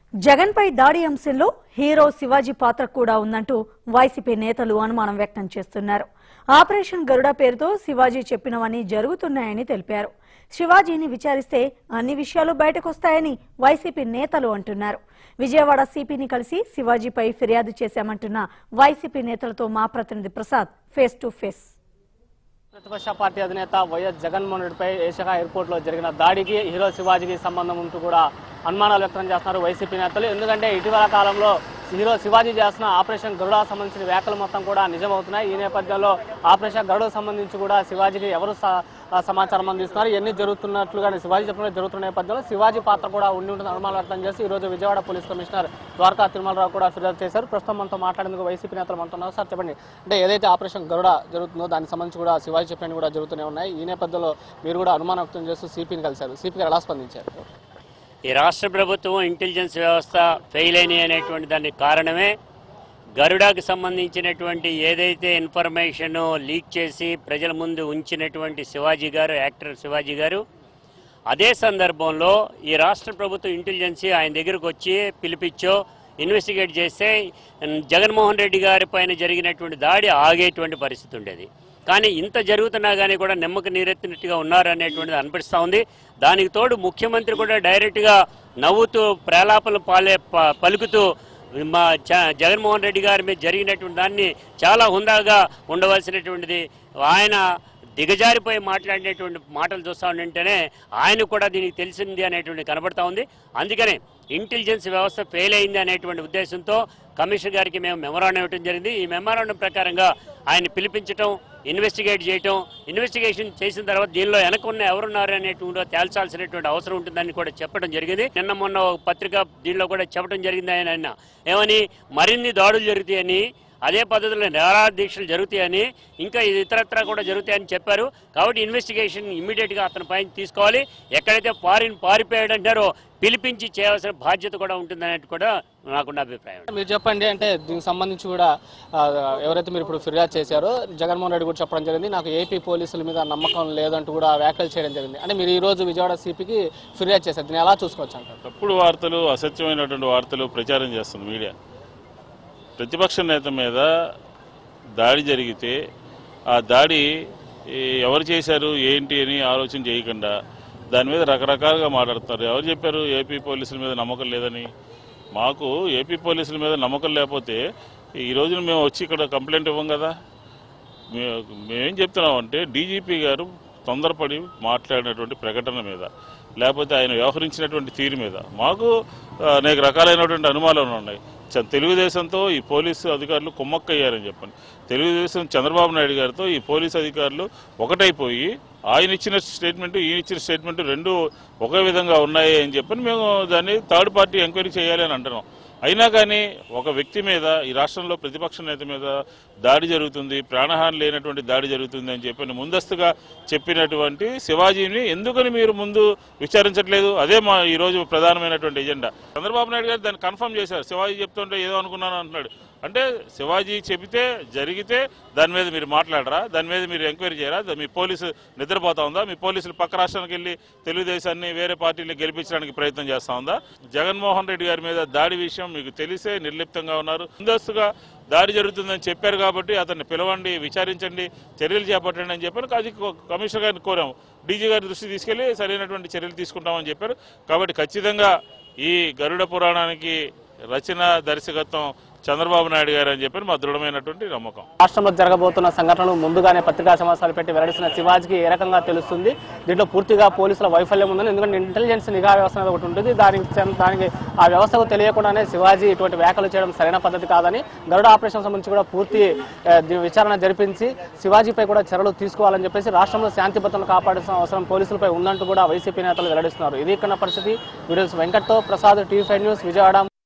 జగన్ పై దాడి అంశంలో హీరో శివాజీ పాత్ర కూడా ఉందంటూ వైసీపీ నేతలు అనుమానం వ్యక్తం చేస్తున్నారు ఆపరేషన్ గరుడ పేరుతో శివాజీ చెప్పినవన్నీ జరుగుతున్నాయని తెలిపారు శివాజీని విచారిస్తే అన్ని విషయాలు బయటకొస్తాయని వైసీపీ నేతలు అంటున్నారు విజయవాడ సిపిని కలిసి శివాజీపై ఫిర్యాదు చేశామంటున్న వైసీపీ నేతలతో మా ప్రతినిధి ప్రసాద్ ఫేస్ టు ఫేస్ ప్రతిపక్ష పార్టీ అధినేత వైఎస్ జగన్మోహన్ రెడ్డిపై ఏషియా ఎయిర్పోర్ట్ లో జరిగిన దాడికి హీరో శివాజీకి సంబంధం ఉంటూ కూడా అనుమానాలు వ్యక్తం చేస్తున్నారు వైసీపీ నేతలు ఎందుకంటే ఇటీవల కాలంలో హీరో శివాజీ చేస్తున్న ఆపరేషన్ గరుడ సంబంధించిన వ్యాఖ్యలు మొత్తం కూడా నిజమవుతున్నాయి ఈ నేపథ్యంలో ఆపరేషన్ గరుడ సంబంధించి కూడా శివాజీకి ఎవరు స- ఆ సమాచారం అందిస్తున్నారు ఎన్ని జరుగుతున్నట్లుగానే శివాజీ చెప్పిన జరుగుతున్న నేపథ్యంలో శివాజీ పాత్ర కూడా ఉండి ఉంటుంది అనుమానాలు వ్యక్తం చేసి ఈ రోజు విజయవాడ పోలీస్ కమిషనర్ ద్వారకా తిరుమలరావు కూడా ఫిర్యాదు చేశారు ప్రస్తుతం మనతో మాట్లాడేందుకు వైసీపీ నేతలు అంటున్నారు సార్ చెప్పండి అంటే ఏదైతే ఆపరేషన్ గరుడ జరుగుతుందో దానికి సంబంధించి కూడా శివాజీ చెప్పినవి కూడా జరుగుతూనే ఉన్నాయి ఈ నేపథ్యంలో మీరు కూడా అనుమానం వ్యక్తం చేస్తూ సిపిని కలిశారు సిపి గారు ఎలా స్పందించారు ఈ రాష్ట్ర ప్రభుత్వం ఇంటెలిజెన్స్ వ్యవస్థ ఫెయిల్ అయినాయి అనేటువంటి దానికి కారణమే గరుడాకి సంబంధించినటువంటి ఏదైతే ఇన్ఫర్మేషన్ లీక్ చేసి ప్రజల ముందు ఉంచినటువంటి శివాజీ గారు యాక్టర్ శివాజీ గారు అదే సందర్భంలో ఈ రాష్ట్ర ప్రభుత్వం ఇంటెలిజెన్స్ ఆయన దగ్గరకు వచ్చి పిలిపించో ఇన్వెస్టిగేట్ చేస్తే ఉమ్, జగన్మోహన్ రెడ్డి గారి పైన జరిగినటువంటి దాడి ఆగేటువంటి పరిస్థితి ఉండేది కానీ ఇంత జరుగుతున్నా కానీ కూడా నిమ్మక నీరెత్తినట్టుగా ఉన్నారు అనేటువంటిది అనిపిస్తూ ఉంది దానికి తోడు ముఖ్యమంత్రి కూడా డైరెక్ట్గా నవ్వుతూ ప్రేలాపలు పాలే ప- పలుకుతూ మా జ- జగన్మోహన్ రెడ్డి గారి మీద జరిగినటువంటి దాన్ని చాలా హుందాగా ఉండవలసినటువంటిది ఆయన దిగజారిపోయి మాట్లాడినటువంటి మాటలు చూస్తా ఉంటేనే ఆయన కూడా దీనికి తెలిసింది అనేటువంటి కనబడతా ఉంది అందుకనే ఇంటెలిజెన్స్ వ్యవస్థ ఫెయిల్ అయింది అనేటువంటి ఉద్దేశంతో కమిషనర్ గారికి మేము మెమరాండం ఇవ్వడం జరిగింది ఈ మెమరాండం ప్రకారంగా ఆయన పిలిపించడం ఇన్వెస్టిగేట్ చేయటం ఇన్వెస్టిగేషన్ చేసిన తర్వాత దీనిలో వెనకున్న ఎవరున్నారు అనేటువంటి తేల్చాల్సినటువంటి అవసరం ఉంటుందని కూడా చెప్పడం జరిగింది నిన్న మొన్న ఒక పత్రిక దీనిలో కూడా చెప్పడం జరిగింది ఆయన ఆయన ఏమని మరిన్ని దాడులు జరుగుతాయని అదే పద్ధతిలో నిరాహార దీక్షలు జరుగుతాయని ఇంకా ఇతరత్రా కూడా జరుగుతాయని చెప్పారు కాబట్టి ఇన్వెస్టిగేషన్ ఇమ్మీడియట్గా అతని పైన తీసుకోవాలి ఎక్కడైతే పారిని పారిపోయాడంటారో పిలిపించి చేయవలసిన బాధ్యత కూడా ఉంటుందనేది కూడా నాకున్న అభిప్రాయం మీరు చెప్పండి అంటే దీనికి సంబంధించి కూడా ఆ, ఎవరైతే మీరు ఇప్పుడు ఫిర్యాదు చేశారో జగన్మోహన్ రెడ్డి కూడా చెప్పడం జరిగింది నాకు ఏపీ పోలీసుల మీద నమ్మకం లేదంటూ కూడా వ్యాఖ్యలు చేయడం జరిగింది అంటే మీరు ఈ రోజు విజయవాడ సిపికి ఫిర్యాదు చేశారు దీన్ని ఎలా చూసుకోవచ్చు అంటారు తప్పుడు వార్తలు అసత్యమైనటువంటి వార్తలు ప్రచారం చేస్తుంది మీడియా ప్రతిపక్ష నేత మీద దాడి జరిగితే ఆ దాడి ఈ, ఎవరు చేశారు ఏంటి అని ఆలోచన చేయకుండా దాని మీద రకరకాలుగా మాట్లాడుతున్నారు ఎవరు చెప్పారు ఏపీ పోలీసుల మీద నమ్మకం లేదని మాకు ఏపీ పోలీసుల మీద నమ్మకం లేకపోతే ఈ రోజున మేము వచ్చి ఇక్కడ కంప్లైంట్ ఇవ్వం కదా మే- మేమేం చెప్తున్నామంటే డీజీపీ గారు తొందరపడి మాట్లాడినటువంటి ప్రకటన మీద లేకపోతే ఆయన వ్యవహరించినటువంటి తీరు మీద మాకు ఆ, అనేక రకాలైనటువంటి అనుమానాలు ఉన్నాయి చ- తెలుగుదేశంతో ఈ పోలీసు అధికారులు కుమ్మక్కయ్యారని చెప్పండి తెలుగుదేశం చంద్రబాబు నాయుడు గారితో ఈ పోలీసు అధికారులు ఒకటైపోయి ఆయన ఇచ్చిన స్టేట్మెంట్ ఈయన ఇచ్చిన స్టేట్మెంట్ రెండు ఒకే విధంగా ఉన్నాయి అని చెప్పని మేము దాన్ని థర్డ్ పార్టీ ఎంక్వైరీ చేయాలి అని అంటున్నాం అయినా కానీ ఒక వ్యక్తి మీద ఈ రాష్ట్రంలో ప్రతిపక్ష నేత మీద దాడి జరుగుతుంది ప్రాణహాని లేనటువంటి దాడి జరుగుతుంది అని చెప్పి ముందస్తుగా చెప్పినటువంటి శివాజీని ఎందుకని మీరు ముందు విచారించట్లేదు అదే మా ఈ రోజు ప్రధానమైనటువంటి ఎజెండా చంద్రబాబు నాయుడు గారు దాన్ని కన్ఫర్మ్ చేశారు శివాజీ చెప్తుంటే ఏదో అనుకున్నాను అంటున్నాడు అంటే శివాజీ చెబితే జరిగితే దాని మీద మీరు మాట్లాడరా దాని మీద మీరు ఎంక్వైరీ చేయరా దా- మీ పోలీసు నిద్రపోతా ఉందా మీ పోలీసులు పక్క రాష్ట్రానికి వెళ్ళి తెలుగుదేశాన్ని వేరే పార్టీలు గెలిపించడానికి ప్రయత్నం చేస్తా ఉందా జగన్మోహన్ రెడ్డి గారి మీద దాడి విషయం మీకు తెలిసే నిర్లిప్తంగా ఉన్నారు ముందస్తుగా దాడి జరుగుతుందని చెప్పారు కాబట్టి అతన్ని పిలవండి విచారించండి చర్యలు చేపట్టండి అని చెప్పారు అది కో- కమిషనర్ గారిని కోరాము డీజీ గారి దృష్టి తీసుకెళ్లి సరైనటువంటి చర్యలు తీసుకుంటామని చెప్పారు కాబట్టి ఖచ్చితంగా ఈ గరుడ పురాణానికి రచన దర్శకత్వం చంద్రబాబు నాయుడు గారు అని చెప్పి మా దృఢమైనటువంటి నమ్మకం రాష్ట్రంలో జరగబోతున్న సంఘటనలు ముందుగానే పత్రికా సమావేశాలు పెట్టి వెల్లడిస్తున్న శివాజీకి ఏ రకంగా తెలుస్తుంది దీంట్లో పూర్తిగా పోలీసుల వైఫల్యం ఉందని ఎందుకంటే ఇంటెలిజెన్స్ నిఘా వ్యవస్థ అనేది ఒకటి ఉంటుంది దానికి చెం- దానికి ఆ వ్యవస్థకు తెలియకుండానే శివాజీ ఇటువంటి వ్యాఖ్యలు చేయడం సరైన పద్ధతి కాదని గరుడ ఆపరేషన్ సంబంధించి కూడా పూర్తి ఆ, దీ- విచారణ జరిపించి శివాజీపై కూడా చర్యలు తీసుకోవాలని చెప్పేసి రాష్ట్రంలో శాంతి భద్రతను కాపాడాల్సిన అవసరం పోలీసులపై ఉందంటూ కూడా వైసీపీ నేతలు వెల్లడిస్తున్నారు ఇది ఇక్కడ పరిస్థితి వీడియోస్ వెంకట్తో Prasad TV five news Vijayawada